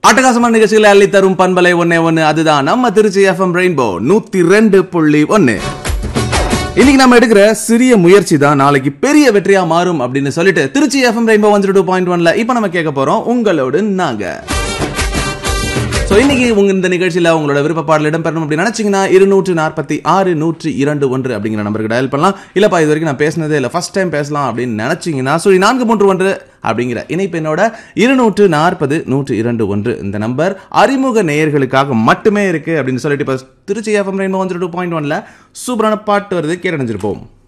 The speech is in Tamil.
அட்டகாசமான நிகழ்ச்சிகளை அள்ளி தரும் பண்பலை ஒன்னே ஒன்னு அதுதான் நம்ம திருச்சி எஃப்எம் ரெயின்போ நூத்தி ரெண்டு புள்ளி ஒன்னு இன்னைக்கு நம்ம எடுக்கிற சிறிய முயற்சி தான் நாளைக்கு பெரிய வெற்றியா மாறும் அப்படின்னு சொல்லிட்டு Tiruchi FM rainbow one two point ஒன்ல இப்போ நம்ம கேட்க போறோம் உங்களோடு நாங்க ஸோ இன்னைக்கு உங்க இந்த நிகழ்ச்சியில் உங்களோட விருப்ப பாடல் இடம்பெறணும் அப்படின்னு நினைச்சீங்கன்னா இருநூற்று நாற்பத்தி ஆறு நூற்றி இரண்டு ஒன்று அப்படிங்கிற நம்பருக்கு டயல் பண்ணலாம் இல்லப்பா இது வரைக்கும் நான் பேசினதே இல்லை ஃபர்ஸ்ட் டைம் பேசலாம் அப்படின்னு நினைச்சீங்கன்னா சொல்லி நான்கு மூன்று ஒன்று அப்படிங்கிற இணைப்பெண்ணோட இருநூற்று நாற்பது நூற்று இரண்டு ஒன்று இந்த நம்பர் அறிமுக நேயர்களுக்காக மட்டுமே இருக்கு அப்படின்னு சொல்லிட்டு இப்போ Tiruchi FM rainbow one two point ஒன்ல சூப்பரான பாட்டு வருது கேட்டணிஞ்சிருப்போம்